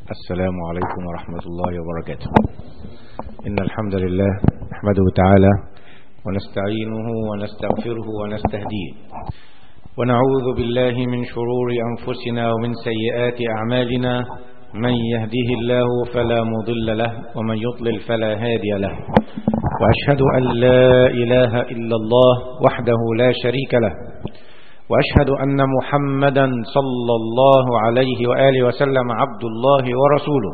السلام عليكم ورحمة الله وبركاته إن الحمد لله نحمده تعالى ونستعينه ونستغفره ونستهديه ونعوذ بالله من شرور أنفسنا ومن سيئات أعمالنا من يهده الله فلا مضل له ومن يضلل فلا هادي له وأشهد أن لا إله إلا الله وحده لا شريك له وأشهد أن محمدا صلى الله عليه وآله وسلم عبد الله ورسوله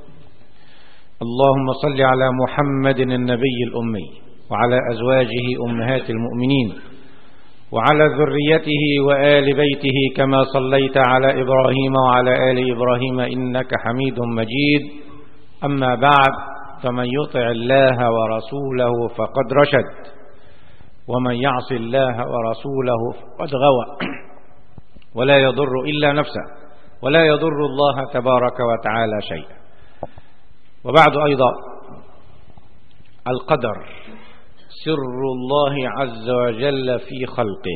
اللهم صل على محمد النبي الأمي وعلى أزواجه أمهات المؤمنين وعلى ذريته وآل بيته كما صليت على إبراهيم وعلى آل إبراهيم إنك حميد مجيد أما بعد فمن يطع الله ورسوله فقد رشد ومن يعص الله ورسوله فقد غوى ولا يضر إلا نفسه ولا يضر الله تبارك وتعالى شيئا وبعد أيضا القدر سر الله عز وجل في خلقه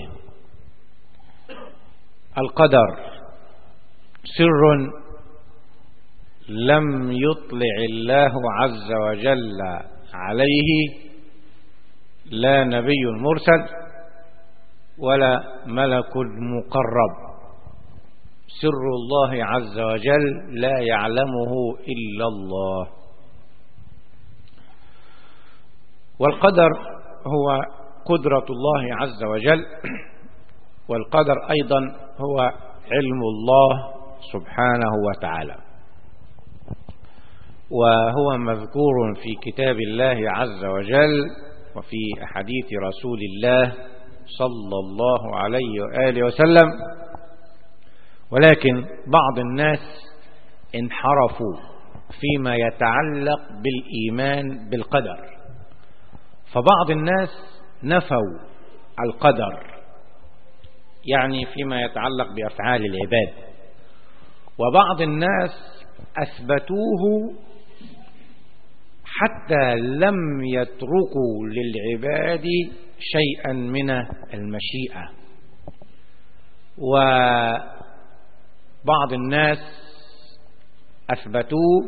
القدر سر لم يطلع الله عز وجل عليه لا نبي مرسل ولا ملك مقرب سر الله عز وجل لا يعلمه إلا الله والقدر هو قدرة الله عز وجل والقدر أيضا هو علم الله سبحانه وتعالى وهو مذكور في كتاب الله عز وجل وفي أحاديث رسول الله صلى الله عليه وآله وسلم ولكن بعض الناس انحرفوا فيما يتعلق بالإيمان بالقدر فبعض الناس نفوا القدر يعني فيما يتعلق بأفعال العباد وبعض الناس أثبتوه حتى لم يتركوا للعباد شيئا من المشيئة وبعض الناس أثبتوه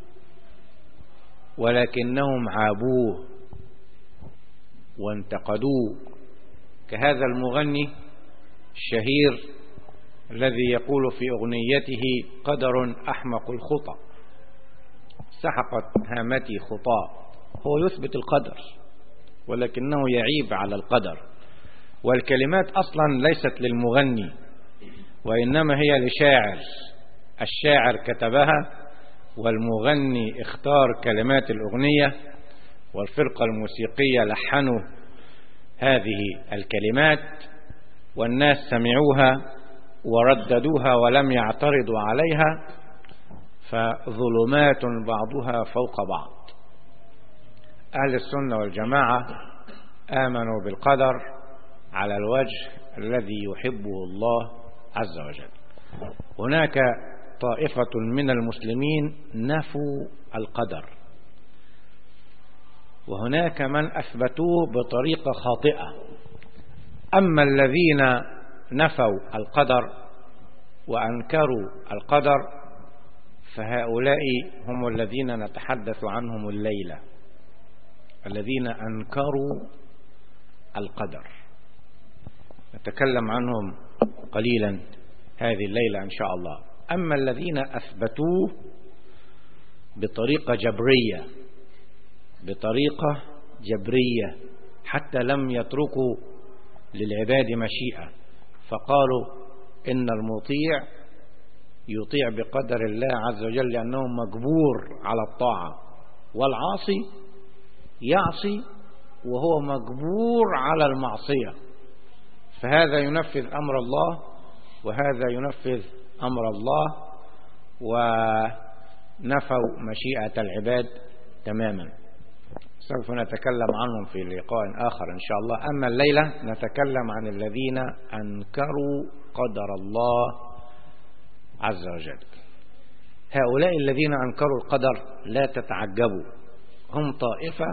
ولكنهم عابوه وانتقدوه كهذا المغني الشهير الذي يقول في أغنيته قدر أحمق الخطأ سحقت هامتي خطاء هو يثبت القدر ولكنه يعيب على القدر والكلمات أصلا ليست للمغني وإنما هي لشاعر الشاعر كتبها والمغني اختار كلمات الأغنية والفرقة الموسيقية لحنوا هذه الكلمات والناس سمعوها ورددوها ولم يعترضوا عليها فظلمات بعضها فوق بعض أهل السنة والجماعة آمنوا بالقدر على الوجه الذي يحبه الله عز وجل هناك طائفة من المسلمين نفوا القدر وهناك من أثبتوه بطريقة خاطئة أما الذين نفوا القدر وأنكروا القدر فهؤلاء هم الذين نتحدث عنهم الليلة الذين أنكروا القدر نتكلم عنهم قليلا هذه الليلة إن شاء الله أما الذين أثبتوه بطريقة جبرية بطريقة جبرية حتى لم يتركوا للعباد مشيئة فقالوا إن المطيع يطيع بقدر الله عز وجل لأنه مجبور على الطاعة والعاصي يعصي وهو مجبور على المعصية فهذا ينفذ أمر الله وهذا ينفذ أمر الله ونفوا مشيئة العباد تماما سوف نتكلم عنهم في لقاء آخر إن شاء الله أما الليلة نتكلم عن الذين أنكروا قدر الله عز وجل هؤلاء الذين أنكروا القدر لا تتعجبوا هم طائفة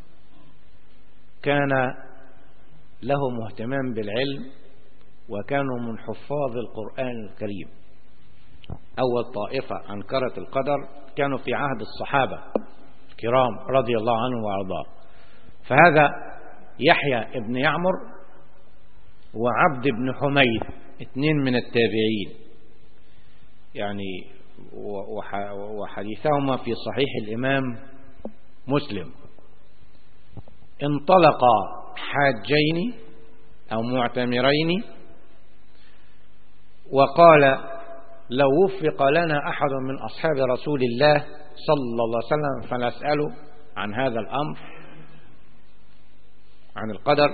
كان لهم اهتمام بالعلم وكانوا من حفاظ القرآن الكريم أول طائفة أنكرت القدر كانوا في عهد الصحابة الكرام رضي الله عنهم وأرضاه فهذا يحيى ابن يعمر وعبد بن حميد اثنين من التابعين يعني وحديثهما في صحيح الإمام مسلم انطلقا حاجين أو معتمرين وقال لو وفق لنا أحد من أصحاب رسول الله صلى الله عليه وسلم فنسأله عن هذا الأمر عن القدر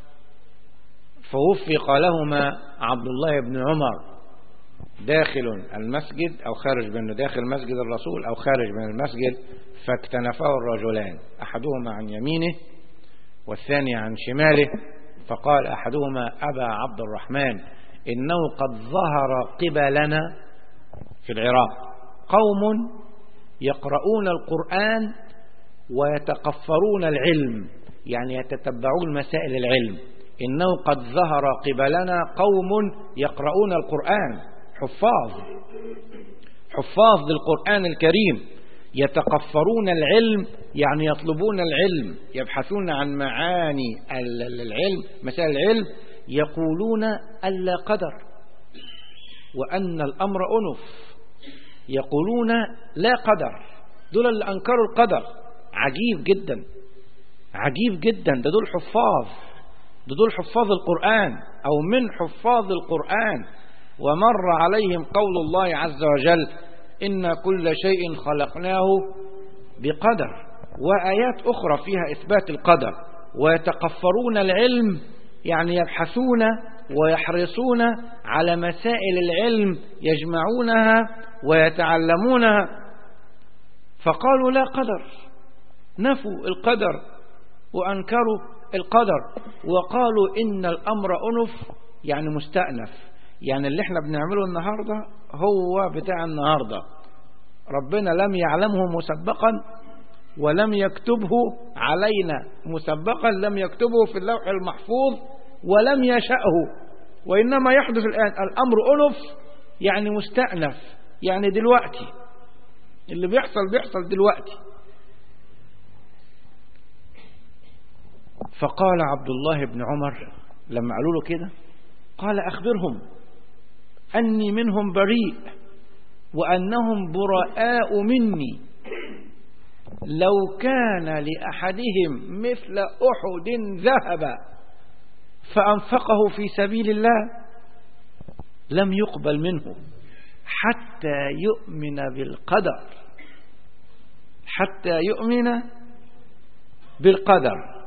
فوفق لهما عبد الله بن عمر داخل المسجد أو خارج منه داخل مسجد الرسول أو خارج من المسجد فاكتنفه الرجلان أحدهما عن يمينه والثاني عن شماله فقال أحدهما أبا عبد الرحمن إنه قد ظهر قبلنا في العراق قوم يقرؤون القرآن ويتقفرون العلم يعني يتتبعون مسائل العلم إنه قد ظهر قبلنا قوم يقرؤون القرآن حفاظ حفاظ للقرآن الكريم يتقفرون العلم يعني يطلبون العلم يبحثون عن معاني العلم مسائل العلم يقولون ألا قدر وأن الأمر أنف يقولون لا قدر دول اللي أنكروا القدر عجيب جدا عجيب جدا ده دول حفاظ ده دول حفاظ القرآن أو من حفاظ القرآن ومر عليهم قول الله عز وجل إن كل شيء خلقناه بقدر وآيات أخرى فيها إثبات القدر ويتقفرون العلم يعني يبحثون ويحرصون على مسائل العلم يجمعونها ويتعلمونها فقالوا لا قدر نفوا القدر وأنكروا القدر وقالوا إن الأمر أنف يعني مستأنف يعني اللي احنا بنعمله النهاردة هو بتاع النهاردة ربنا لم يعلمه مسبقا ولم يكتبه علينا مسبقا لم يكتبه في اللوح المحفوظ ولم يشأه وإنما يحدث الآن الأمر أنف يعني مستأنف يعني دلوقتي اللي بيحصل بيحصل دلوقتي فقال عبد الله بن عمر لما قالوا له كده قال أخبرهم أني منهم بريء وأنهم براء مني لو كان لأحدهم مثل أحد ذهب فأنفقه في سبيل الله لم يقبل منه حتى يؤمن بالقدر حتى يؤمن بالقدر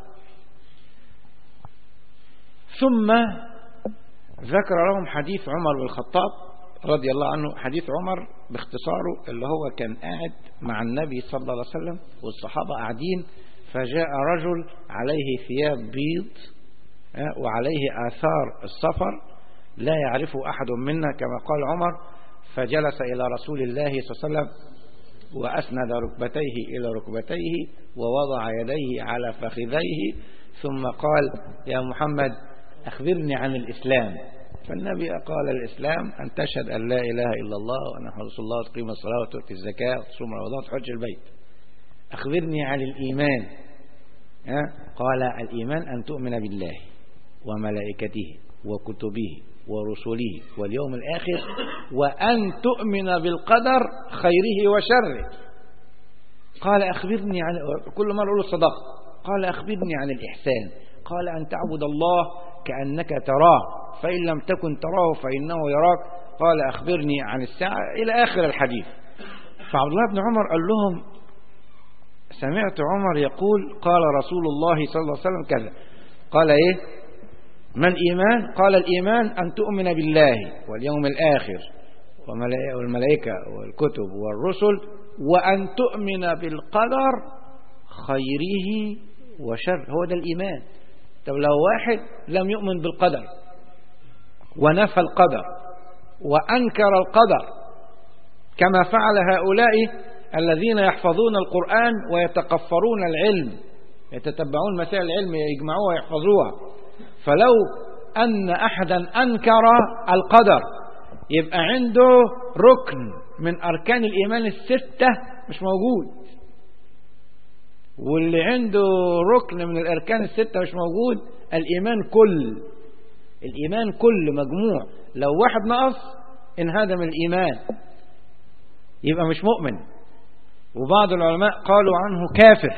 ثم ذكر لهم حديث عمر بن الخطاب رضي الله عنه حديث عمر باختصاره اللي هو كان قاعد مع النبي صلى الله عليه وسلم والصحابة قاعدين فجاء رجل عليه ثياب بيض وعليه آثار السفر لا يعرفه أحد منا كما قال عمر فجلس إلى رسول الله صلى الله عليه وسلم وأسند ركبتيه إلى ركبتيه ووضع يديه على فخذيه ثم قال يا محمد أخبرني عن الإسلام فالنبي قال الإسلام أن تشهد أن لا إله إلا الله وأن رسول الله تقيم الصلاة وتؤتي الزكاة وتصوم رمضان وتحج البيت أخبرني عن الإيمان قال الإيمان أن تؤمن بالله وملائكته وكتبه ورسله واليوم الآخر وأن تؤمن بالقدر خيره وشره قال أخبرني عن كل ما نقول الصدق قال أخبرني عن الإحسان قال أن تعبد الله كأنك تراه فإن لم تكن تراه فإنه يراك قال أخبرني عن الساعة إلى آخر الحديث فعبد الله بن عمر قال لهم سمعت عمر يقول قال رسول الله صلى الله عليه وسلم كذا قال إيه ما الإيمان قال الإيمان أن تؤمن بالله واليوم الآخر والملائكة والكتب والرسل وأن تؤمن بالقدر خيره وشر هو ده الإيمان طب لو واحد لم يؤمن بالقدر ونفى القدر وأنكر القدر كما فعل هؤلاء الذين يحفظون القرآن ويتقفرون العلم يتتبعون مسائل العلم يجمعوها ويحفظوها فلو أن أحدا أنكر القدر يبقى عنده ركن من أركان الإيمان الستة مش موجود واللي عنده ركن من الأركان الستة مش موجود الإيمان كل الإيمان كل مجموع لو واحد نقص انهدم الإيمان يبقى مش مؤمن وبعض العلماء قالوا عنه كافر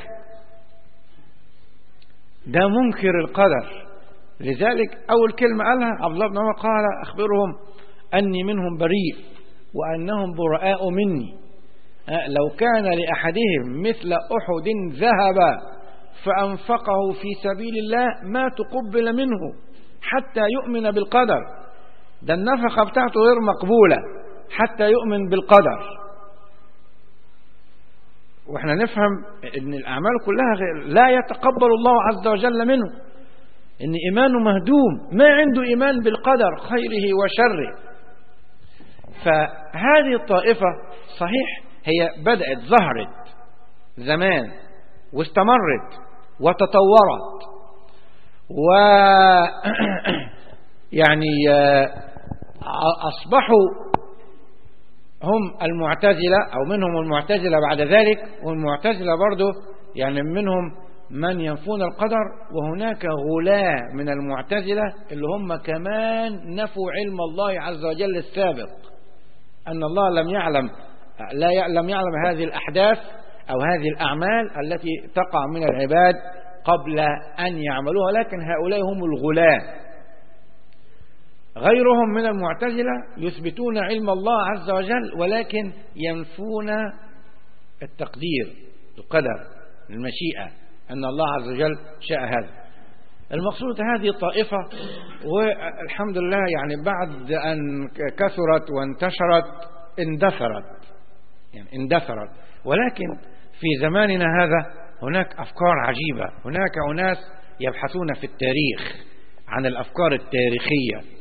ده منكر القدر لذلك أول كلمة قالها عبد الله بن عمر قال أخبرهم أني منهم بريء وأنهم براء مني لو كان لأحدهم مثل أحد ذهب فأنفقه في سبيل الله ما تقبل منه حتى يؤمن بالقدر ده النفقة بتاعته غير مقبولة حتى يؤمن بالقدر واحنا نفهم ان الاعمال كلها غير لا يتقبل الله عز وجل منه ان ايمانه مهدوم ما عنده ايمان بالقدر خيره وشره فهذه الطائفة صحيح هي بدأت ظهرت زمان واستمرت وتطورت و يعني أصبحوا هم المعتزلة أو منهم المعتزلة بعد ذلك والمعتزلة برضو يعني منهم من ينفون القدر وهناك غلاة من المعتزلة اللي هم كمان نفوا علم الله عز وجل السابق أن الله لم يعلم لا لم يعلم هذه الأحداث أو هذه الأعمال التي تقع من العباد قبل أن يعملوها لكن هؤلاء هم الغلاة غيرهم من المعتزلة يثبتون علم الله عز وجل ولكن ينفون التقدير القدر المشيئة أن الله عز وجل شاء هذا المقصود هذه الطائفة والحمد لله يعني بعد أن كثرت وانتشرت اندثرت يعني اندثرت ولكن في زماننا هذا هناك أفكار عجيبة هناك أناس يبحثون في التاريخ عن الأفكار التاريخية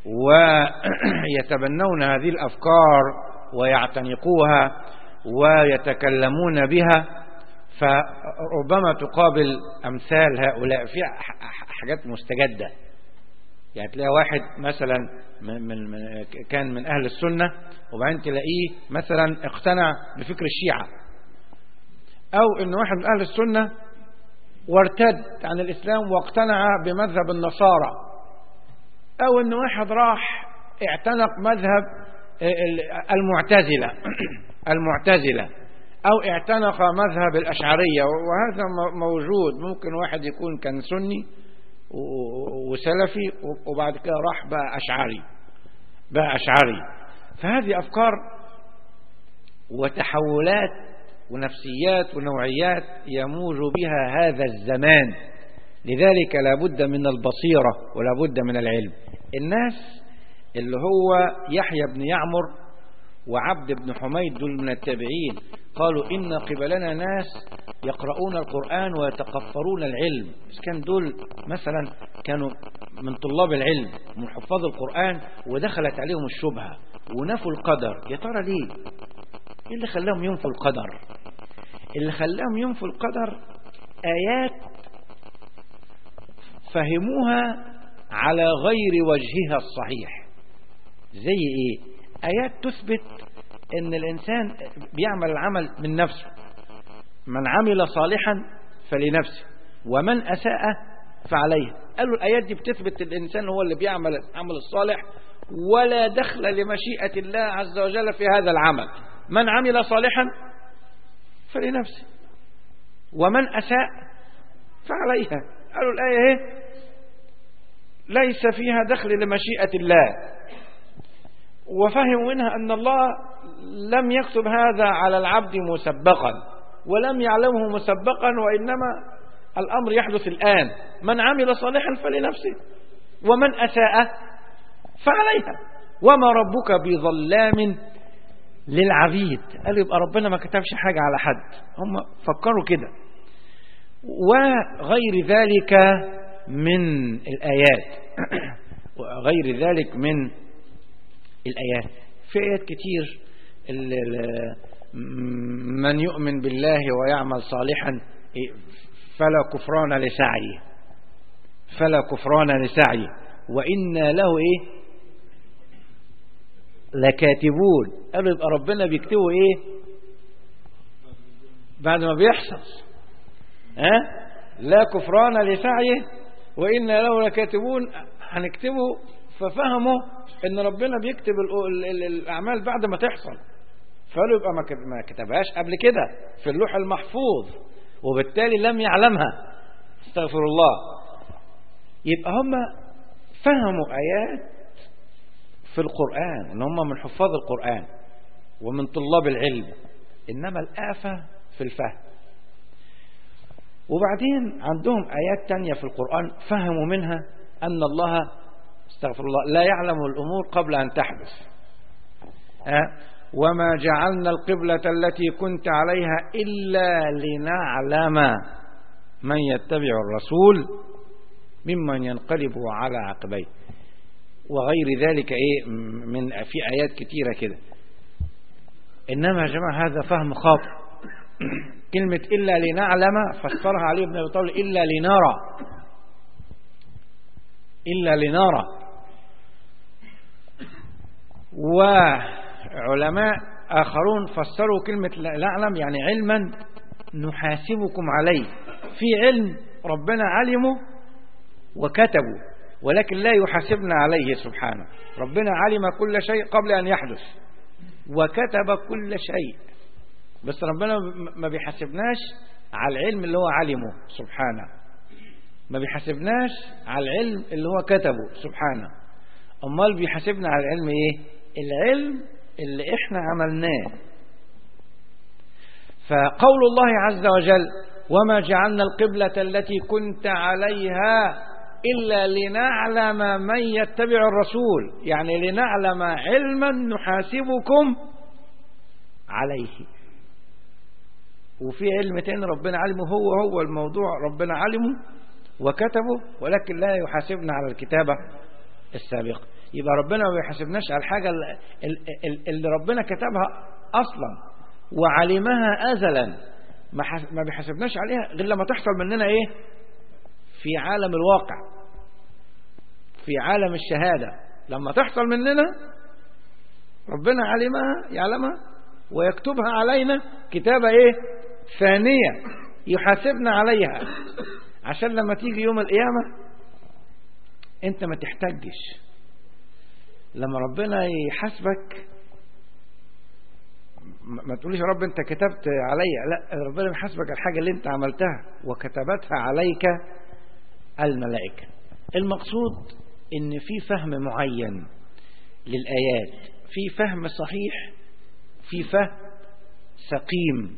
ويتبنون هذه الأفكار ويعتنقوها ويتكلمون بها فربما تقابل أمثال هؤلاء في حاجات مستجدة يعني تلاقي واحد مثلا من من كان من أهل السنة وبعدين تلاقيه مثلا اقتنع بفكر الشيعة أو إن واحد من أهل السنة وارتد عن الإسلام واقتنع بمذهب النصارى أو إن واحد راح اعتنق مذهب المعتزلة المعتزلة أو اعتنق مذهب الأشعرية وهذا موجود ممكن واحد يكون كان سني وسلفي وبعد كده راح بقى أشعري بقى أشعري فهذه أفكار وتحولات ونفسيات ونوعيات يموج بها هذا الزمان لذلك لابد من البصيرة ولابد من العلم الناس اللي هو يحيى بن يعمر وعبد بن حميد دول من التابعين قالوا إن قبلنا ناس يقرؤون القرآن ويتقفرون العلم بس كان دول مثلا كانوا من طلاب العلم من حفاظ القرآن ودخلت عليهم الشبهة ونفوا القدر يا ترى ليه ايه اللي خلاهم ينفوا القدر اللي خلاهم ينفوا القدر آيات فهموها على غير وجهها الصحيح زي ايه آيات تثبت ان الانسان بيعمل العمل من نفسه من عمل صالحا فلنفسه ومن اساء فعليه قالوا الايات دي بتثبت الانسان هو اللي بيعمل العمل الصالح ولا دخل لمشيئة الله عز وجل في هذا العمل من عمل صالحا فلنفسه ومن أساء فعليها قالوا الآية ايه ليس فيها دخل لمشيئة الله وفهموا منها أن الله لم يكتب هذا على العبد مسبقا ولم يعلمه مسبقا وإنما الأمر يحدث الآن من عمل صالحا فلنفسه ومن أساء فعليها وما ربك بظلام للعبيد قال يبقى ربنا ما كتبش حاجة على حد هم فكروا كده وغير ذلك من الآيات وغير ذلك من الآيات في آيات كتير من يؤمن بالله ويعمل صالحا فلا كفران لسعيه فلا كفران لسعيه وإنا له إيه لكاتبون قالوا يبقى ربنا بيكتبوا ايه بعد ما بيحصل ها أه؟ لا كفران لسعيه وإنا له لكاتبون هنكتبه ففهموا ان ربنا بيكتب ال ال ال الأعمال بعد ما تحصل فقالوا يبقى ما كتبهاش قبل كده في اللوح المحفوظ وبالتالي لم يعلمها استغفر الله يبقى هم فهموا آيات في القرآن ان هم من حفاظ القرآن ومن طلاب العلم إنما الآفة في الفهم وبعدين عندهم آيات تانية في القرآن فهموا منها أن الله استغفر الله لا يعلم الأمور قبل أن تحدث أه؟ وما جعلنا القبلة التي كنت عليها إلا لنعلم من يتبع الرسول ممن ينقلب على عقبيه وغير ذلك ايه من في ايات كتيرة كده انما يا جماعة هذا فهم خاطئ كلمة الا لنعلم فسرها علي بن ابي طالب الا لنرى الا لنرى وعلماء اخرون فسروا كلمة نعلم يعني علما نحاسبكم عليه في علم ربنا علمه وكتبه ولكن لا يحاسبنا عليه سبحانه ربنا علم كل شيء قبل أن يحدث وكتب كل شيء بس ربنا ما بيحاسبناش على العلم اللي هو علمه سبحانه ما بيحاسبناش على العلم اللي هو كتبه سبحانه امال بيحاسبنا على العلم ايه العلم اللي احنا عملناه فقول الله عز وجل وما جعلنا القبلة التي كنت عليها إلا لنعلم من يتبع الرسول يعني لنعلم علما نحاسبكم عليه وفي علم تاني ربنا علمه هو هو الموضوع ربنا علمه وكتبه ولكن لا يحاسبنا على الكتابة السابقة يبقى ربنا ما بيحاسبناش على الحاجة اللي ربنا كتبها أصلا وعلمها أزلا ما بيحاسبناش عليها غير لما تحصل مننا إيه في عالم الواقع في عالم الشهادة لما تحصل مننا ربنا علمها يعلمها ويكتبها علينا كتابة ايه ثانية يحاسبنا عليها عشان لما تيجي يوم القيامة انت ما تحتجش لما ربنا يحاسبك ما تقوليش يا رب انت كتبت عليا لا ربنا يحاسبك الحاجة اللي انت عملتها وكتبتها عليك الملائكة المقصود ان في فهم معين للآيات في فهم صحيح في فهم سقيم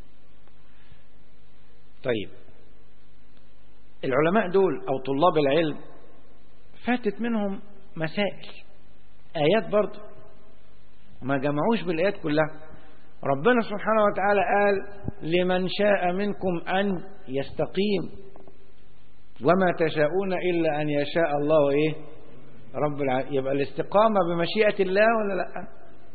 طيب العلماء دول أو طلاب العلم فاتت منهم مسائل آيات برضه ما جمعوش بالآيات كلها ربنا سبحانه وتعالى قال لمن شاء منكم أن يستقيم وما تشاءون إلا أن يشاء الله إيه رب العالمين يبقى الاستقامة بمشيئة الله ولا لا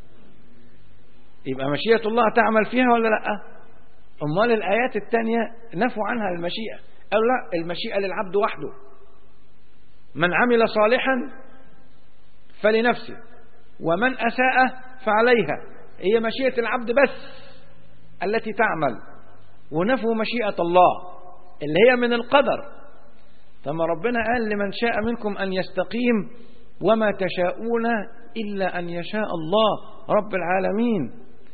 يبقى مشيئة الله تعمل فيها ولا لا أمال الآيات التانية نفوا عنها المشيئة قالوا لا المشيئة للعبد وحده من عمل صالحا فلنفسه ومن أساء فعليها هي مشيئة العبد بس التي تعمل ونفوا مشيئة الله اللي هي من القدر ثم ربنا قال لمن شاء منكم أن يستقيم وما تشاءون إلا أن يشاء الله رب العالمين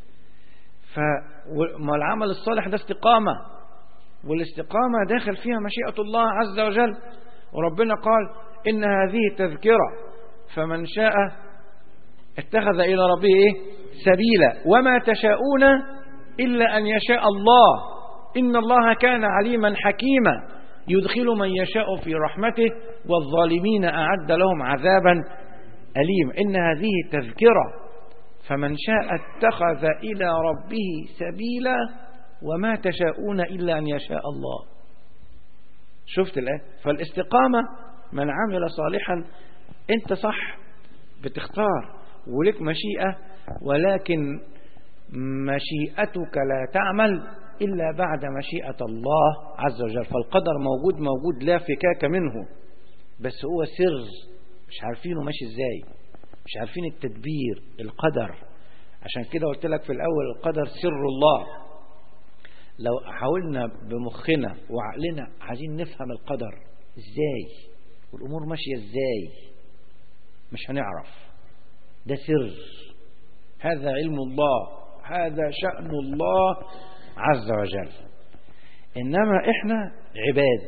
فما العمل الصالح ده استقامة والاستقامة داخل فيها مشيئة الله عز وجل وربنا قال إن هذه تذكرة فمن شاء اتخذ إلى ربه إيه؟ سبيلا وما تشاءون إلا أن يشاء الله إن الله كان عليما حكيما يدخل من يشاء في رحمته والظالمين أعد لهم عذابا أليم إن هذه تذكرة فمن شاء اتخذ إلى ربه سبيلا وما تشاءون إلا أن يشاء الله شفت الآن فالاستقامة من عمل صالحا انت صح بتختار ولك مشيئة ولكن مشيئتك لا تعمل إلا بعد مشيئة الله عز وجل فالقدر موجود موجود لا فكاك منه بس هو سر مش عارفينه ماشي ازاي مش عارفين التدبير القدر عشان كده قلت لك في الأول القدر سر الله لو حاولنا بمخنا وعقلنا عايزين نفهم القدر ازاي والأمور ماشية ازاي مش هنعرف ده سر هذا علم الله هذا شأن الله عز وجل إنما إحنا عباد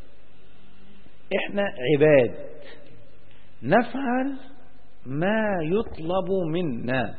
إحنا عباد نفعل ما يطلب منا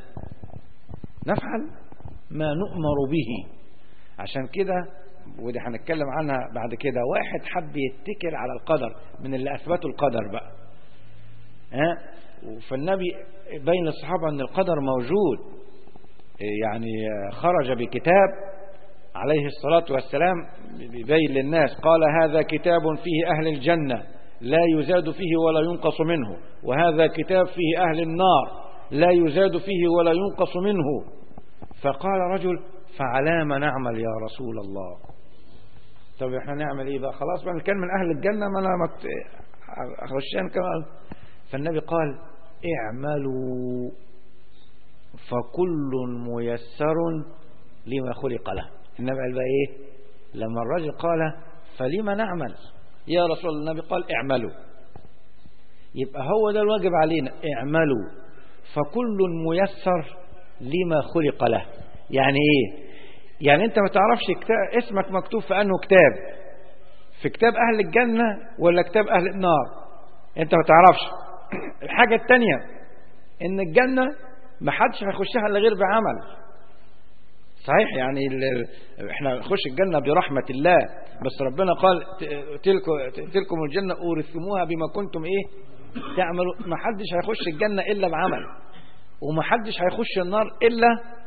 نفعل ما نؤمر به عشان كده ودي هنتكلم عنها بعد كده واحد حب يتكل على القدر من اللي أثبتوا القدر بقى ها فالنبي بين الصحابة أن القدر موجود يعني خرج بكتاب عليه الصلاة والسلام يبين للناس قال هذا كتاب فيه أهل الجنة لا يزاد فيه ولا ينقص منه وهذا كتاب فيه أهل النار لا يزاد فيه ولا ينقص منه فقال رجل فعلام نعمل يا رسول الله طب احنا نعمل ايه بقى خلاص بقى كان من اهل الجنة ما انا مت... اخشان كمان فالنبي قال اعملوا فكل ميسر لما خلق له النبي قال بقى ايه لما الرجل قال فلما نعمل يا رسول الله النبي قال اعملوا يبقى هو ده الواجب علينا اعملوا فكل ميسر لما خلق له يعني ايه يعني انت ما تعرفش كتاب اسمك مكتوب في انه كتاب في كتاب اهل الجنة ولا كتاب اهل النار انت ما تعرفش الحاجة التانية ان الجنة ما حدش هيخشها الا غير بعمل صحيح يعني احنا نخش الجنة برحمة الله بس ربنا قال تلكم, تلكم الجنة أورثموها بما كنتم ايه تعملوا ما حدش هيخش الجنة إلا بعمل وما حدش هيخش النار إلا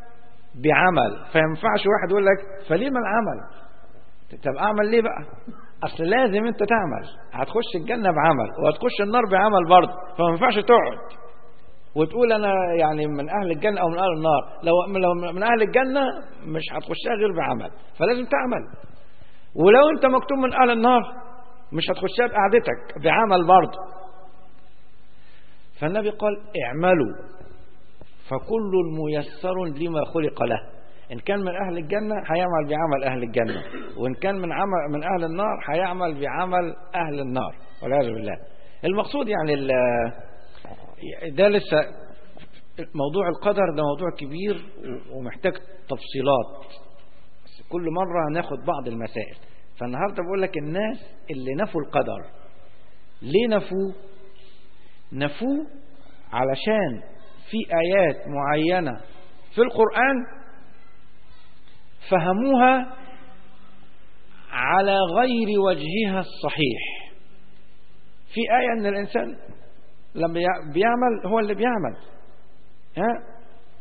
بعمل فينفعش واحد يقول لك فليه ما العمل طب اعمل ليه بقى اصل لازم انت تعمل هتخش الجنة بعمل وهتخش النار بعمل برضه فما ينفعش تقعد وتقول انا يعني من اهل الجنة او من اهل النار لو لو من اهل الجنة مش هتخشها غير بعمل فلازم تعمل ولو انت مكتوب من اهل النار مش هتخشها بقعدتك بعمل برضه فالنبي قال اعملوا فكل ميسر لما خلق له إن كان من أهل الجنة هيعمل بعمل أهل الجنة وإن كان من عمل من أهل النار هيعمل بعمل أهل النار والعياذ بالله المقصود يعني ده لسه موضوع القدر ده موضوع كبير ومحتاج تفصيلات كل مرة هناخد بعض المسائل فالنهاردة بقول لك الناس اللي نفوا القدر ليه نفوه نفوه علشان في آيات معينة في القرآن فهموها على غير وجهها الصحيح في آية أن الإنسان لما بيعمل هو اللي بيعمل ها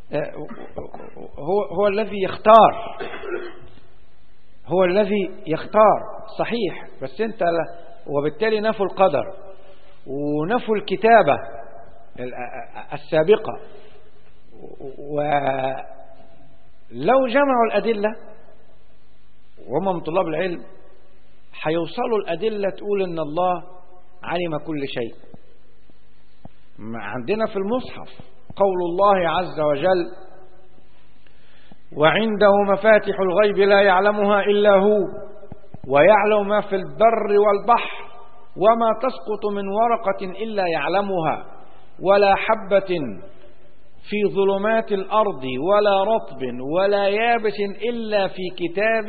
هو هو الذي يختار هو الذي يختار صحيح بس انت وبالتالي نفوا القدر ونفوا الكتابة السابقة ولو جمعوا الأدلة وهم من طلاب العلم هيوصلوا الأدلة تقول إن الله علم كل شيء عندنا في المصحف قول الله عز وجل وعنده مفاتح الغيب لا يعلمها إلا هو ويعلم ما في البر والبحر وما تسقط من ورقة إلا يعلمها ولا حبة في ظلمات الأرض ولا رطب ولا يابس إلا في كتاب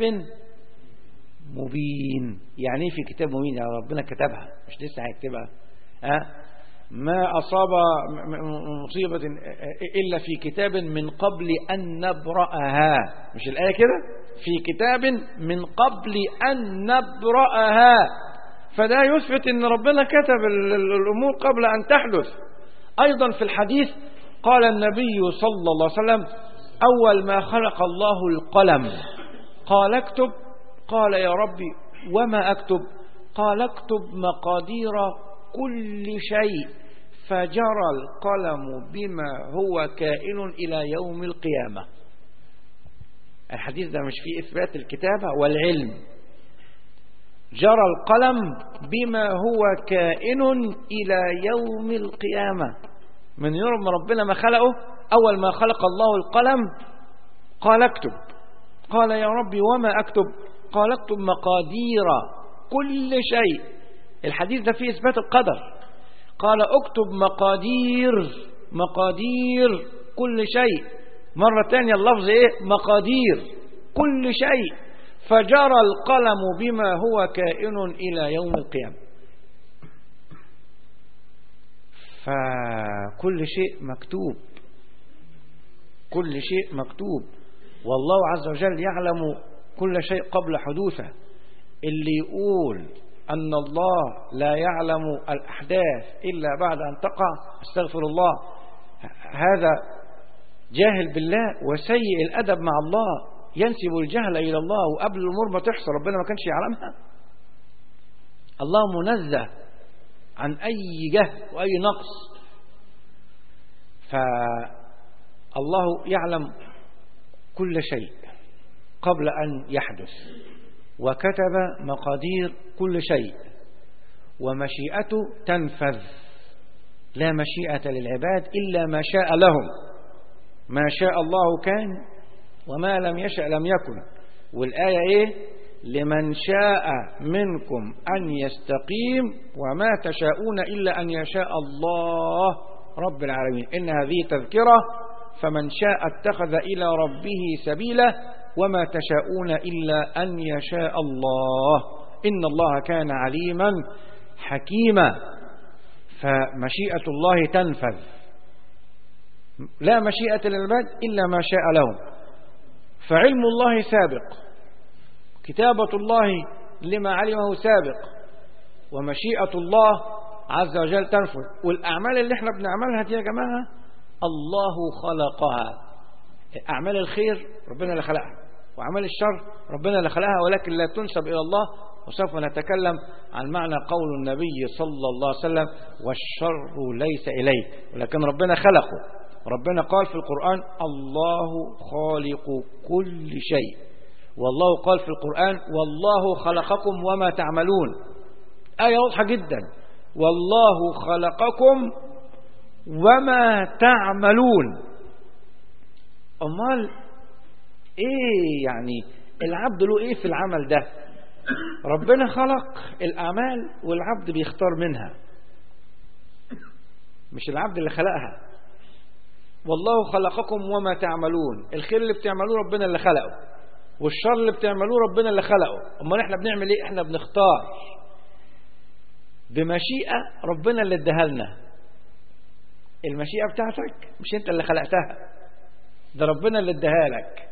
مبين يعني في كتاب مبين يعني ربنا كتبها مش لسه هيكتبها أه؟ ما أصاب مصيبة إلا في كتاب من قبل أن نبرأها مش الآية كده في كتاب من قبل أن نبرأها فده يثبت أن ربنا كتب الأمور قبل أن تحدث أيضا في الحديث قال النبي صلى الله عليه وسلم أول ما خلق الله القلم قال اكتب قال يا ربي وما أكتب قال اكتب مقادير كل شيء فجرى القلم بما هو كائن إلى يوم القيامة الحديث ده مش فيه إثبات الكتابة والعلم جرى القلم بما هو كائن إلى يوم القيامة من يوم ما ربنا ما خلقه أول ما خلق الله القلم قال اكتب قال يا ربي وما أكتب قال اكتب مقادير كل شيء الحديث ده فيه إثبات القدر قال اكتب مقادير مقادير كل شيء مرة تانية اللفظ ايه مقادير كل شيء فجرى القلم بما هو كائن إلى يوم القيامة فكل شيء مكتوب كل شيء مكتوب والله عز وجل يعلم كل شيء قبل حدوثه اللي يقول أن الله لا يعلم الأحداث إلا بعد أن تقع استغفر الله هذا جاهل بالله وسيء الأدب مع الله ينسب الجهل إلى الله وقبل الأمور ما تحصل ربنا ما كانش يعلمها الله منزه عن أي جهل وأي نقص فالله يعلم كل شيء قبل أن يحدث وكتب مقادير كل شيء ومشيئته تنفذ لا مشيئة للعباد إلا ما شاء لهم ما شاء الله كان وما لم يشأ لم يكن والآية إيه لمن شاء منكم أن يستقيم وما تشاءون إلا أن يشاء الله رب العالمين إن هذه تذكرة فمن شاء اتخذ إلى ربه سبيلا وما تشاءون إلا أن يشاء الله إن الله كان عليما حكيما فمشيئة الله تنفذ لا مشيئة للعباد إلا ما شاء لهم فعلم الله سابق كتابة الله لما علمه سابق ومشيئة الله عز وجل تنفذ والأعمال اللي احنا بنعملها دي يا جماعة الله خلقها أعمال الخير ربنا اللي خلقها وأعمال الشر ربنا اللي خلقها ولكن لا تنسب إلى الله وسوف نتكلم عن معنى قول النبي صلى الله عليه وسلم والشر ليس إليك ولكن ربنا خلقه ربنا قال في القرآن الله خالق كل شيء والله قال في القرآن والله خلقكم وما تعملون آية واضحة جدا والله خلقكم وما تعملون أمال إيه يعني العبد له إيه في العمل ده ربنا خلق الأعمال والعبد بيختار منها مش العبد اللي خلقها والله خلقكم وما تعملون الخير اللي بتعملوه ربنا اللي خلقه والشر اللي بتعملوه ربنا اللي خلقه امال احنا بنعمل ايه احنا بنختار بمشيئة ربنا اللي اداها لنا المشيئة بتاعتك مش انت اللي خلقتها ده ربنا اللي اداها لك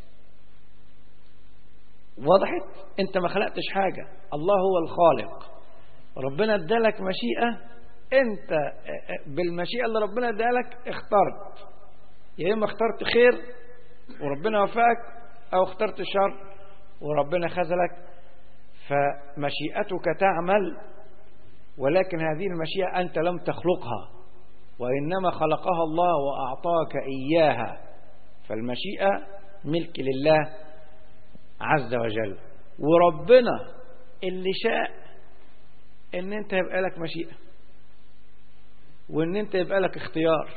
وضحت انت ما خلقتش حاجة الله هو الخالق ربنا ادالك مشيئة انت بالمشيئة اللي ربنا اداها لك اخترت يا اما اخترت خير وربنا وفقك او اخترت شر وربنا خذلك فمشيئتك تعمل ولكن هذه المشيئة أنت لم تخلقها وإنما خلقها الله وأعطاك إياها فالمشيئة ملك لله عز وجل وربنا اللي شاء ان انت يبقى لك مشيئة وان انت يبقى لك اختيار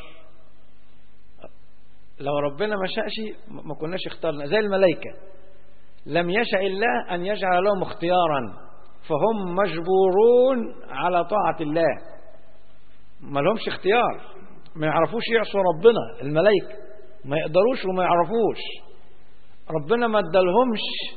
لو ربنا ما شاءش ما كناش اخترنا زي الملائكة لم يشاء الله ان يجعل لهم اختيارا فهم مجبورون على طاعة الله ما لهمش اختيار ما يعرفوش يعصوا ربنا الملائكة ما يقدروش وما يعرفوش ربنا ما ادالهمش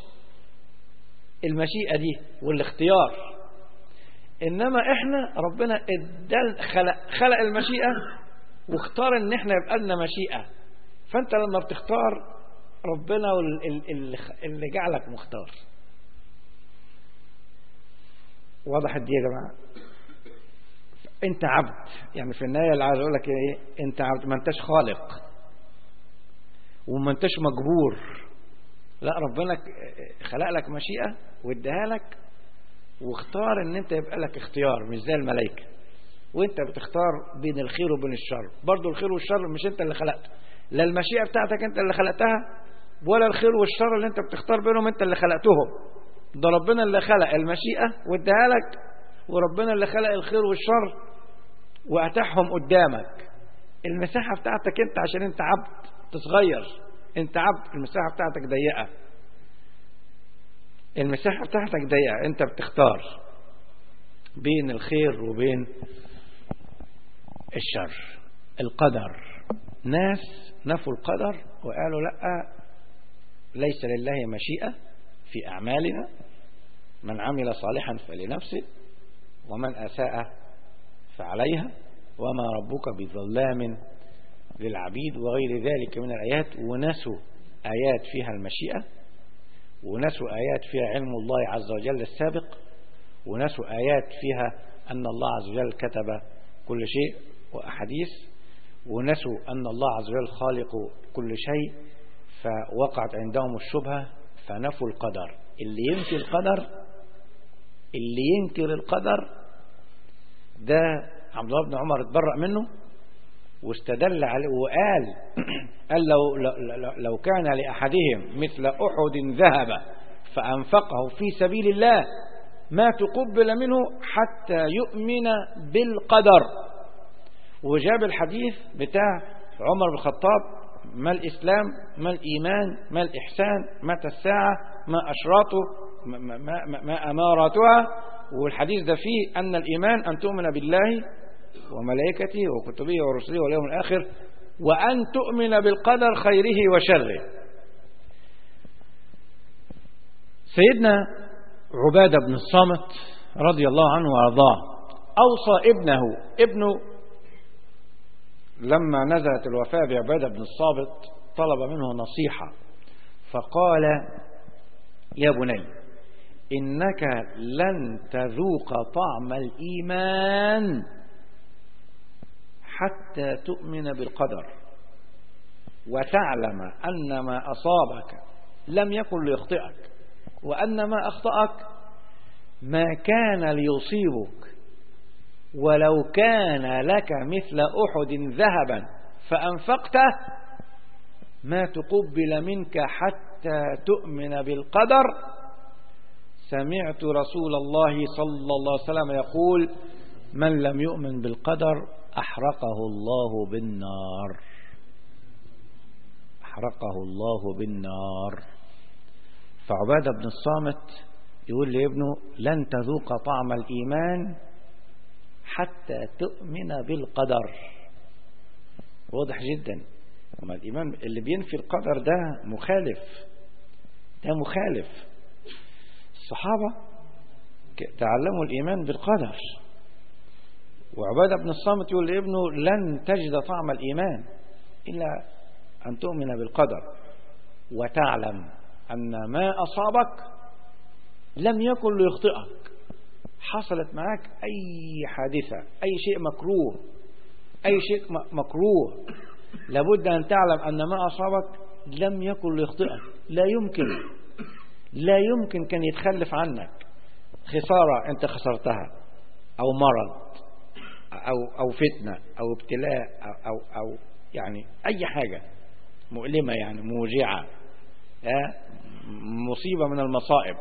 المشيئة دي والاختيار انما احنا ربنا ادال خلق, خلق المشيئة واختار ان احنا يبقى لنا مشيئة فانت لما بتختار ربنا اللي جعلك مختار وضحت دي يا جماعة انت عبد يعني في النهاية اللي عايز اقول لك ايه انت عبد ما انتش خالق وما انتش مجبور لا ربنا خلق لك مشيئة واداها لك واختار ان انت يبقى لك اختيار مش زي الملائكة وانت بتختار بين الخير وبين الشر برضو الخير والشر مش انت اللي خلقته لا المشيئة بتاعتك انت اللي خلقتها ولا الخير والشر اللي انت بتختار بينهم انت اللي خلقتهم ده ربنا اللي خلق المشيئة واداها لك وربنا اللي خلق الخير والشر واتاحهم قدامك المساحة بتاعتك انت عشان انت عبد تصغير انت عبد المساحة بتاعتك ضيقة المساحة بتاعتك ضيقة انت بتختار بين الخير وبين الشر القدر ناس نفوا القدر وقالوا لا ليس لله مشيئة في أعمالنا من عمل صالحا فلنفسه ومن أساء فعليها وما ربك بظلام للعبيد وغير ذلك من الآيات ونسوا آيات فيها المشيئة ونسوا آيات فيها علم الله عز وجل السابق ونسوا آيات فيها أن الله عز وجل كتب كل شيء وأحاديث ونسوا أن الله عز وجل خالق كل شيء فوقعت عندهم الشبهة فنفوا القدر اللي ينكر القدر اللي ينكر القدر ده عبد الله بن عمر اتبرأ منه واستدل عليه وقال قال لو, لو, لو كان لأحدهم مثل أحد ذهب فأنفقه في سبيل الله ما تقبل منه حتى يؤمن بالقدر وجاب الحديث بتاع عمر بن الخطاب ما الإسلام ما الإيمان ما الإحسان متى الساعة ما أشراطه ما, ما, ما, ما أماراتها والحديث ده فيه أن الإيمان أن تؤمن بالله وملائكته وكتبه ورسله واليوم الآخر وأن تؤمن بالقدر خيره وشره سيدنا عبادة بن الصامت رضي الله عنه وارضاه أوصى ابنه ابنه لما نزلت الوفاة بعبادة بن الصامت طلب منه نصيحة فقال يا بني إنك لن تذوق طعم الإيمان حتى تؤمن بالقدر وتعلم أن ما أصابك لم يكن ليخطئك وأن ما أخطأك ما كان ليصيبك ولو كان لك مثل أحد ذهبا فأنفقته ما تقبل منك حتى تؤمن بالقدر سمعت رسول الله صلى الله عليه وسلم يقول من لم يؤمن بالقدر أحرقه الله بالنار أحرقه الله بالنار فعبادة بن الصامت يقول لابنه لن تذوق طعم الإيمان حتى تؤمن بالقدر واضح جدا وما الإيمان اللي بينفي القدر ده مخالف ده مخالف الصحابة تعلموا الإيمان بالقدر وعبادة بن الصامت يقول لابنه لن تجد طعم الإيمان إلا أن تؤمن بالقدر وتعلم أن ما أصابك لم يكن ليخطئك حصلت معك أي حادثة أي شيء مكروه أي شيء مكروه لابد أن تعلم أن ما أصابك لم يكن ليخطئك لا يمكن لا يمكن كان يتخلف عنك خسارة أنت خسرتها أو مرض أو, أو فتنة أو ابتلاء أو, أو, أو يعني أي حاجة مؤلمة يعني موجعة مصيبة من المصائب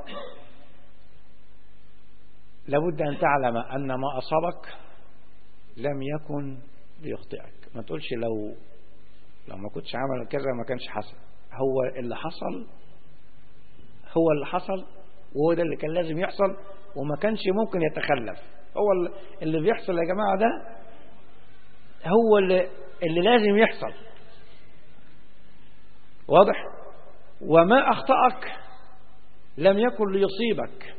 لابد أن تعلم أن ما أصابك لم يكن ليخطئك ما تقولش لو لو ما كنتش عمل كذا ما كانش حصل هو اللي حصل هو اللي حصل وهو ده اللي كان لازم يحصل وما كانش ممكن يتخلف هو اللي بيحصل يا جماعة ده هو اللي, اللي لازم يحصل واضح وما أخطأك لم يكن ليصيبك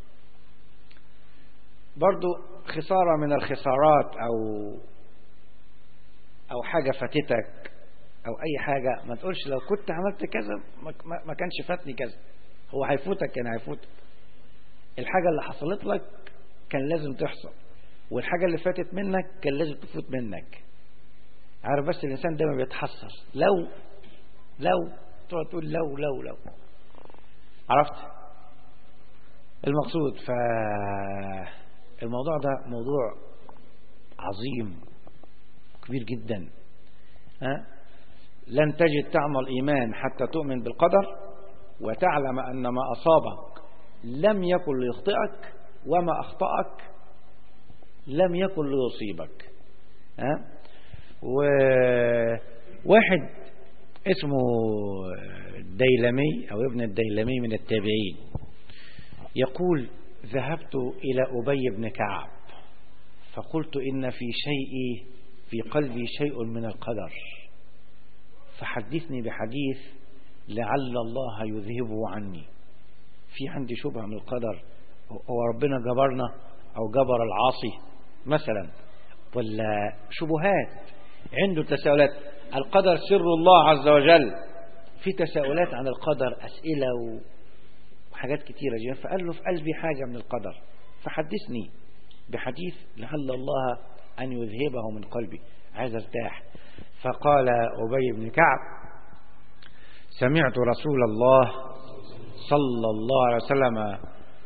برضو خسارة من الخسارات أو أو حاجة فاتتك أو أي حاجة ما تقولش لو كنت عملت كذا ما كانش فاتني كذا هو هيفوتك كان هيفوتك الحاجة اللي حصلت لك كان لازم تحصل والحاجة اللي فاتت منك كان لازم تفوت منك عارف بس الإنسان دايما بيتحسر لو لو تقعد تقول لو لو لو عرفت المقصود فالموضوع ده موضوع عظيم كبير جدا ها لن تجد طعم الإيمان حتى تؤمن بالقدر وتعلم أن ما أصابك لم يكن ليخطئك وما أخطأك لم يكن ليصيبك ها وواحد اسمه الديلمي أو ابن الديلمي من التابعين يقول ذهبت إلى أبي بن كعب فقلت إن في شيء في قلبي شيء من القدر فحدثني بحديث لعل الله يذهبه عني في عندي شبهة من القدر هو ربنا جبرنا أو جبر العاصي مثلا ولا شبهات عنده تساؤلات القدر سر الله عز وجل في تساؤلات عن القدر أسئلة وحاجات كتيرة جدا فقال له في قلبي حاجة من القدر فحدثني بحديث لعل الله أن يذهبه من قلبي عايز ارتاح فقال أبي بن كعب سمعت رسول الله صلى الله عليه وسلم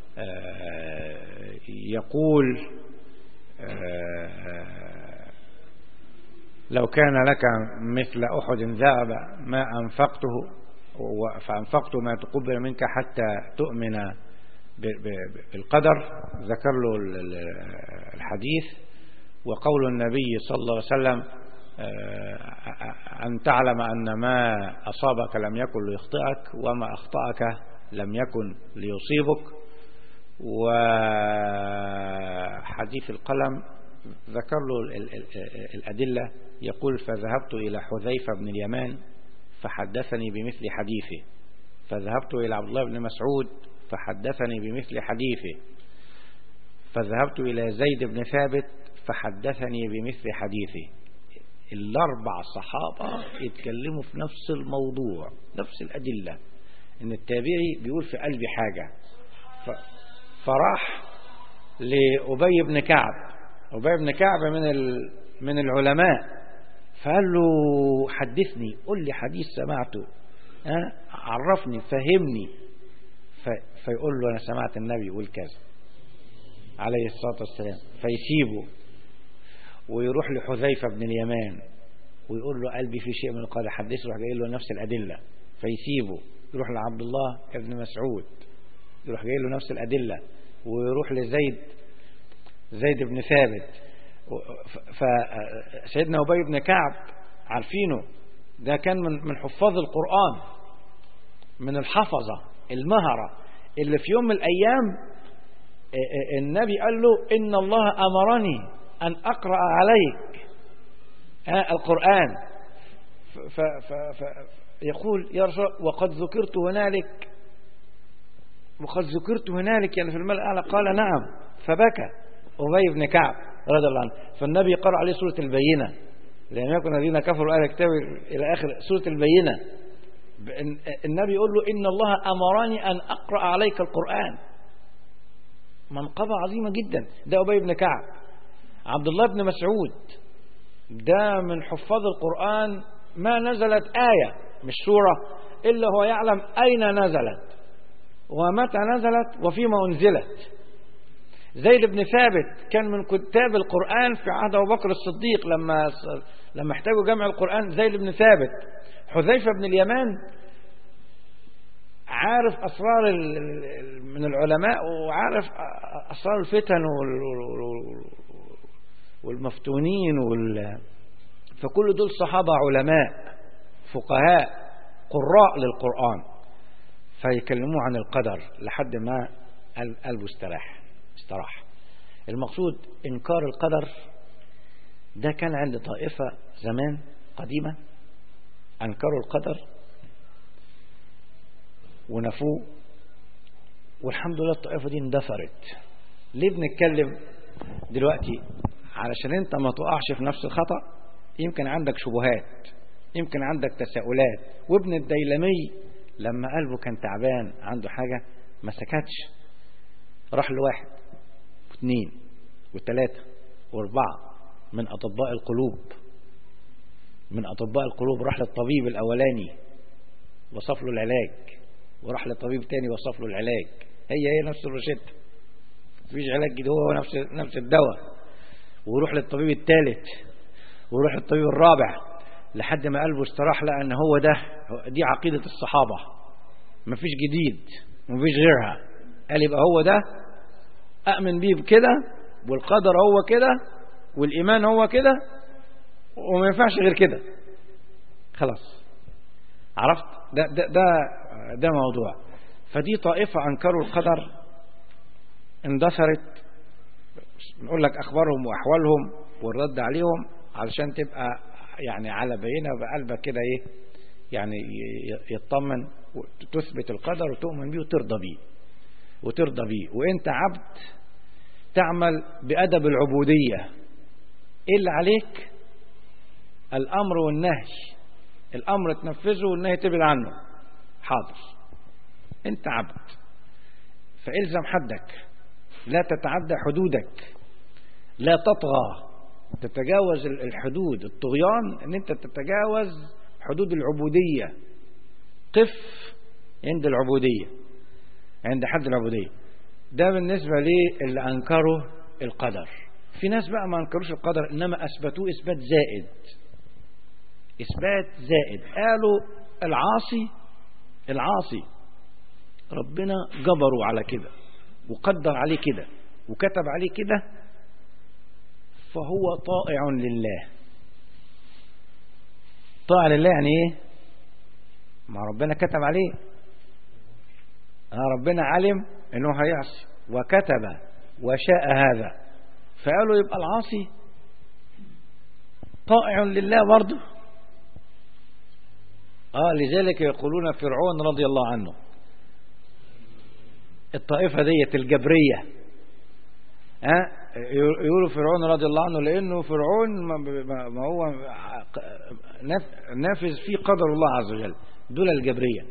يقول لو كان لك مثل أحد ذهب ما أنفقته فأنفقت ما تقبل منك حتى تؤمن بالقدر ذكر له الحديث وقول النبي صلى الله عليه وسلم أن تعلم أن ما أصابك لم يكن ليخطئك وما أخطأك لم يكن ليصيبك وحديث القلم ذكر له الأدلة يقول فذهبت إلى حذيفة بن اليمان فحدثني بمثل حديثه فذهبت إلى عبد الله بن مسعود فحدثني بمثل حديثه فذهبت إلى زيد بن ثابت فحدثني بمثل حديثه الأربع صحابة يتكلموا في نفس الموضوع نفس الأدلة إن التابعي بيقول في قلبي حاجة فراح لأبي بن كعب أبي بن كعب من من العلماء فقال له حدثني قل لي حديث سمعته ها عرفني فهمني فيقول له أنا سمعت النبي يقول كذا عليه الصلاة والسلام فيسيبه ويروح لحذيفة بن اليمان ويقول له قلبي في شيء من القدر حدثه يروح جاي له نفس الأدلة فيسيبه يروح لعبد الله ابن مسعود يروح جاي له نفس الأدلة ويروح لزيد زيد بن ثابت فسيدنا أبي بن كعب عارفينه ده كان من من حفاظ القرآن من الحفظة المهرة اللي في يوم من الأيام النبي قال له إن الله أمرني أن أقرأ عليك القرآن ف ف ف يقول يا رسول وقد ذكرت هنالك وقد ذكرت هنالك يعني في الملأ الأعلى قال نعم فبكى أبي بن كعب رضي الله عنه فالنبي قرأ عليه سورة البينة لأن يكن الذين كفروا آل الكتاب إلى آخر سورة البينة النبي يقول له إن الله أمرني أن أقرأ عليك القرآن منقبة عظيمة جدا ده أبي بن كعب عبد الله بن مسعود ده من حفاظ القرآن ما نزلت آية مش سورة إلا هو يعلم أين نزلت ومتى نزلت وفيما أنزلت زيد بن ثابت كان من كتاب القرآن في عهد أبو بكر الصديق لما لما احتاجوا جمع القرآن زيد بن ثابت حذيفة بن اليمان عارف أسرار من العلماء وعارف أسرار الفتن والمفتونين وال فكل دول صحابة علماء فقهاء قراء للقرآن فيكلموه عن القدر لحد ما قلبه استراح استراح المقصود إنكار القدر ده كان عند طائفة زمان قديمة أنكروا القدر ونفوه والحمد لله الطائفة دي اندثرت ليه بنتكلم دلوقتي علشان انت ما تقعش في نفس الخطأ يمكن عندك شبهات يمكن عندك تساؤلات وابن الديلمي لما قلبه كان تعبان عنده حاجة ما سكتش راح لواحد واثنين وثلاثة واربعة من أطباء القلوب من أطباء القلوب راح للطبيب الأولاني وصف له العلاج وراح لطبيب تاني وصف له العلاج هي هي نفس الروشته مفيش علاج جديد هو نفس نفس الدواء ويروح للطبيب الثالث ويروح للطبيب الرابع لحد ما قلبه استراح لقى ان هو ده دي عقيدة الصحابة مفيش جديد مفيش غيرها قال يبقى هو ده أأمن بيه بكده والقدر هو كده والإيمان هو كده وما ينفعش غير كده خلاص عرفت ده ده ده, ده موضوع فدي طائفة أنكروا القدر اندثرت نقول لك أخبارهم وأحوالهم والرد عليهم علشان تبقى يعني على بينة بقلبك كده إيه يعني يطمن وتثبت القدر وتؤمن بيه وترضى بيه وترضى بيه وانت عبد تعمل بأدب العبودية ايه اللي عليك الأمر والنهي الأمر تنفذه والنهي تبعد عنه حاضر انت عبد فالزم حدك لا تتعدى حدودك لا تطغى تتجاوز الحدود الطغيان ان انت تتجاوز حدود العبودية قف عند العبودية عند حد العبودية ده بالنسبة لي اللي أنكروا القدر في ناس بقى ما أنكروش القدر إنما أثبتوه إثبات زائد إثبات زائد قالوا العاصي العاصي ربنا جبروا على كده وقدر عليه كده وكتب عليه كده فهو طائع لله طائع لله يعني ايه ما ربنا كتب عليه آه ربنا علم انه هيعصي وكتب وشاء هذا فقالوا يبقى العاصي طائع لله برضه اه لذلك يقولون فرعون رضي الله عنه الطائفة ديت الجبرية ها يقولوا فرعون رضي الله عنه لأنه فرعون ما هو نافذ فيه قدر الله عز وجل دول الجبرية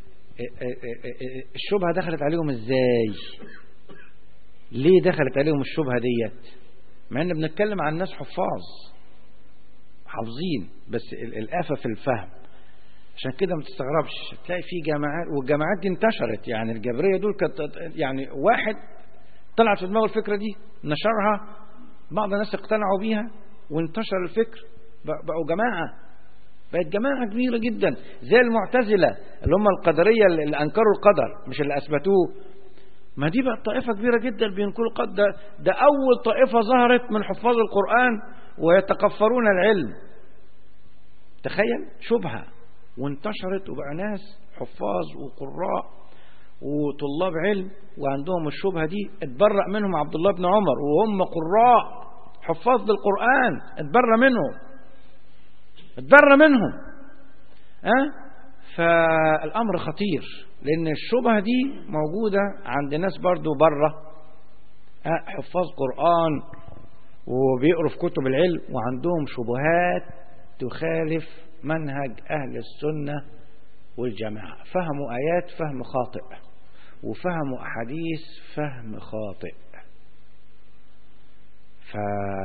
الشبهة دخلت عليهم ازاي ليه دخلت عليهم الشبهة ديت مع ان بنتكلم عن ناس حفاظ حافظين بس الآفة في الفهم عشان كده ما تستغربش تلاقي في جماعات والجماعات دي انتشرت يعني الجبرية دول كانت يعني واحد طلعت في دماغه الفكرة دي نشرها بعض الناس اقتنعوا بيها وانتشر الفكر بقوا جماعة بقت جماعة كبيرة جدا زي المعتزلة اللي هم القدرية اللي أنكروا القدر مش اللي أثبتوه ما دي بقت طائفة كبيرة جدا بينكروا القدر ده, ده أول طائفة ظهرت من حفاظ القرآن ويتكفرون العلم تخيل شبهة وانتشرت وبقى ناس حفاظ وقراء وطلاب علم وعندهم الشبهة دي اتبرأ منهم عبد الله بن عمر وهم قراء حفاظ للقرآن اتبرأ منهم اتبرأ منهم أه؟ فالأمر خطير لأن الشبهة دي موجودة عند ناس برضو بره أه؟ حفاظ قرآن وبيقروا في كتب العلم وعندهم شبهات تخالف منهج أهل السنة والجماعة فهموا آيات فهم خاطئ وفهموا أحاديث فهم خاطئ ف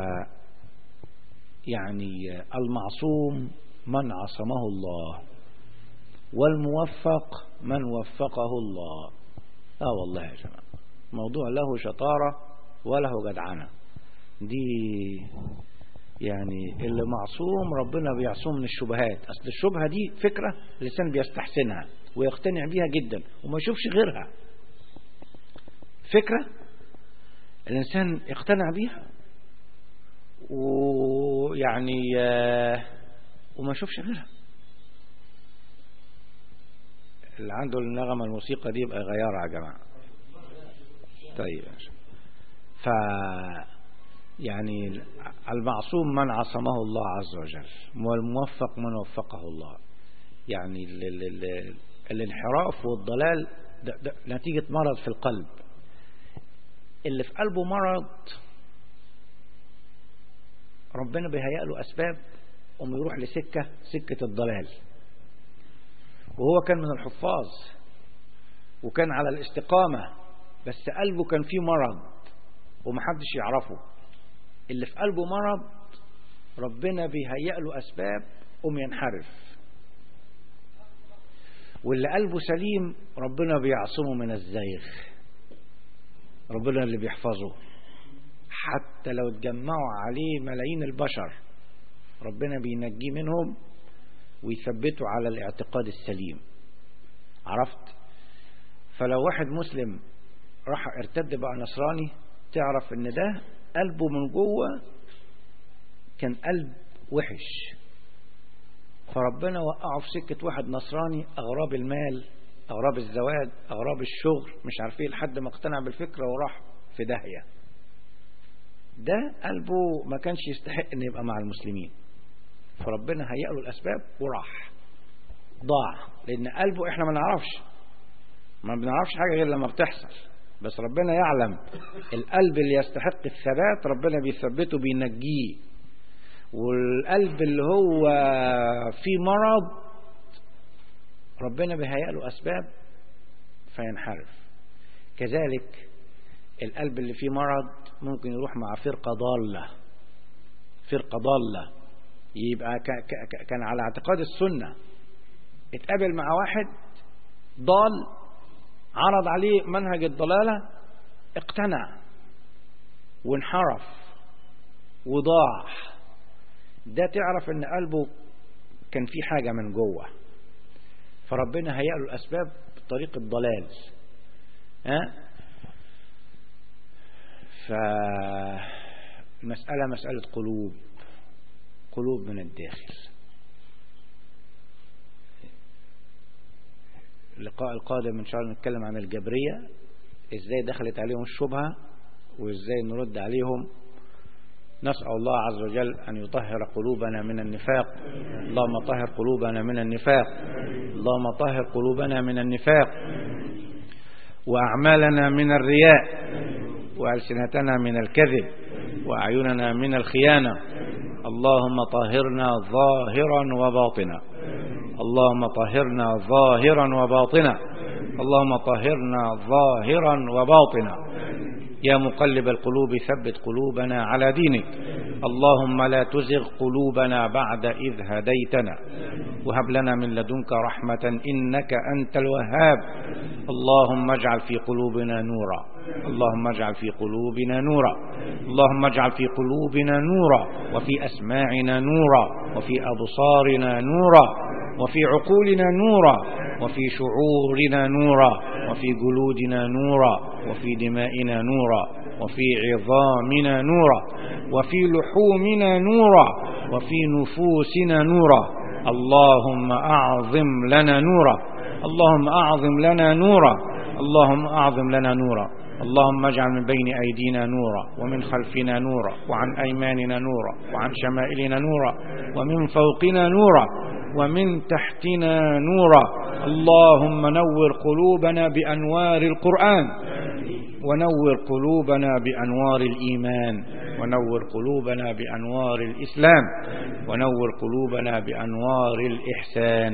يعني المعصوم من عصمه الله والموفق من وفقه الله اه والله يا جماعة موضوع له شطارة وله جدعنة دي يعني اللي معصوم ربنا بيعصوم من الشبهات أصل الشبهة دي فكرة الإنسان بيستحسنها ويقتنع بيها جدا وما يشوفش غيرها فكرة الإنسان يقتنع بيها ويعني وما يشوفش غيرها اللي عنده النغمة الموسيقى دي يبقى غيارها يا جماعة طيب ف يعني المعصوم من عصمه الله عز وجل والموفق من وفقه الله يعني ال ال ال الانحراف والضلال ده ده نتيجة مرض في القلب اللي في قلبه مرض ربنا بيهيأ له أسباب وما يروح لسكة سكة الضلال وهو كان من الحفاظ وكان على الاستقامة بس قلبه كان فيه مرض ومحدش يعرفه اللي في قلبه مرض ربنا بيهيأ له أسباب قوم ينحرف واللي قلبه سليم ربنا بيعصمه من الزيغ ربنا اللي بيحفظه حتى لو اتجمعوا عليه ملايين البشر ربنا بينجيه منهم ويثبته على الاعتقاد السليم عرفت فلو واحد مسلم راح ارتد بقى نصراني تعرف ان ده قلبه من جوه كان قلب وحش فربنا وقعه في سكة واحد نصراني أغراب المال أغراب الزواج أغراب الشغل مش عارف ايه لحد ما اقتنع بالفكرة وراح في داهية ده قلبه ما كانش يستحق ان يبقى مع المسلمين فربنا هيأ له الأسباب وراح ضاع لأن قلبه احنا ما نعرفش ما بنعرفش حاجة غير لما بتحصل بس ربنا يعلم القلب اللي يستحق الثبات ربنا بيثبته بينجيه والقلب اللي هو فيه مرض ربنا بيهيأ له أسباب فينحرف كذلك القلب اللي فيه مرض ممكن يروح مع فرقة ضالة فرقة ضالة يبقى كان على اعتقاد السنة اتقابل مع واحد ضال عرض عليه منهج الضلالة اقتنع وانحرف وضاع ده تعرف ان قلبه كان فيه حاجة من جوه فربنا هيأ له الأسباب بطريق الضلال ها فالمسألة مسألة قلوب قلوب من الداخل اللقاء القادم إن شاء الله نتكلم عن الجبرية إزاي دخلت عليهم الشبهة وإزاي نرد عليهم نسأل الله عز وجل أن يطهر قلوبنا من النفاق اللهم طهر قلوبنا من النفاق اللهم طهر قلوبنا من النفاق وأعمالنا من الرياء وألسنتنا من الكذب وأعيننا من الخيانة اللهم طهرنا ظاهرا وباطنا اللهم طهرنا ظاهرا وباطنا اللهم طهرنا ظاهرا وباطنا يا مقلب القلوب ثبت قلوبنا على دينك اللهم لا تزغ قلوبنا بعد إذ هديتنا وهب لنا من لدنك رحمة إنك أنت الوهاب اللهم اجعل في قلوبنا نورا اللهم اجعل في قلوبنا نورا اللهم اجعل في قلوبنا نورا وفي أسماعنا نورا وفي أبصارنا نورا وفي عقولنا نورا وفي شعورنا نورا وفي جلودنا نورا وفي دمائنا نورا وفي عظامنا نورا وفي لحومنا نورا وفي نفوسنا نورا اللهم أعظم لنا نورا اللهم أعظم لنا نورا اللهم أعظم لنا نورا اللهم اجعل من بين أيدينا نورا ومن خلفنا نورا وعن أيماننا نورا وعن شمائلنا نورا ومن فوقنا نورا ومن تحتنا نورا اللهم نور قلوبنا بأنوار القرآن ونور قلوبنا بأنوار الإيمان ونور قلوبنا بأنوار الإسلام ونور قلوبنا بأنوار الإحسان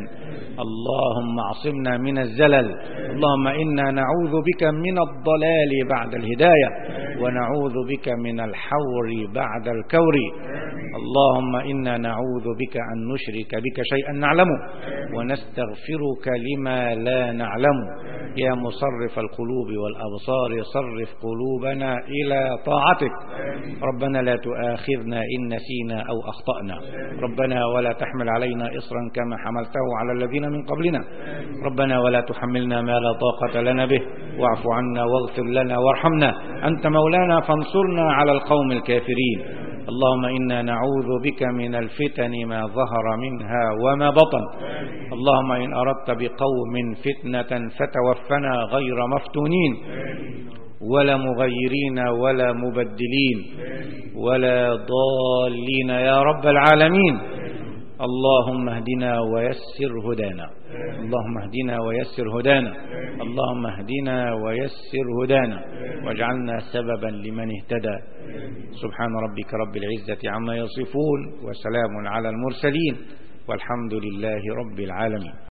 اللهم اعصمنا من الزلل اللهم إنا نعوذ بك من الضلال بعد الهداية ونعوذ بك من الحور بعد الكور اللهم إنا نعوذ بك أن نشرك بك شيئا نعلمه ونستغفرك لما لا نعلم يا مصرف القلوب والأبصار صرف قلوبنا إلى طاعتك ربنا لا تؤاخذنا إن نسينا أو أخطأنا ربنا ولا تحمل علينا إصرا كما حملته على الذين من قبلنا ربنا ولا تحملنا ما لا طاقة لنا به واعف عنا واغفر لنا وارحمنا أنت مولانا فانصرنا على القوم الكافرين اللهم إنا نعوذ بك من الفتن ما ظهر منها وما بطن اللهم إن أردت بقوم فتنة فتوفنا غير مفتونين ولا مغيرين ولا مبدلين ولا ضالين يا رب العالمين اللهم اهدنا ويسر هدانا اللهم اهدنا ويسر هدانا اللهم اهدنا ويسر هدانا واجعلنا سببا لمن اهتدى سبحان ربك رب العزة عما يصفون وسلام على المرسلين والحمد لله رب العالمين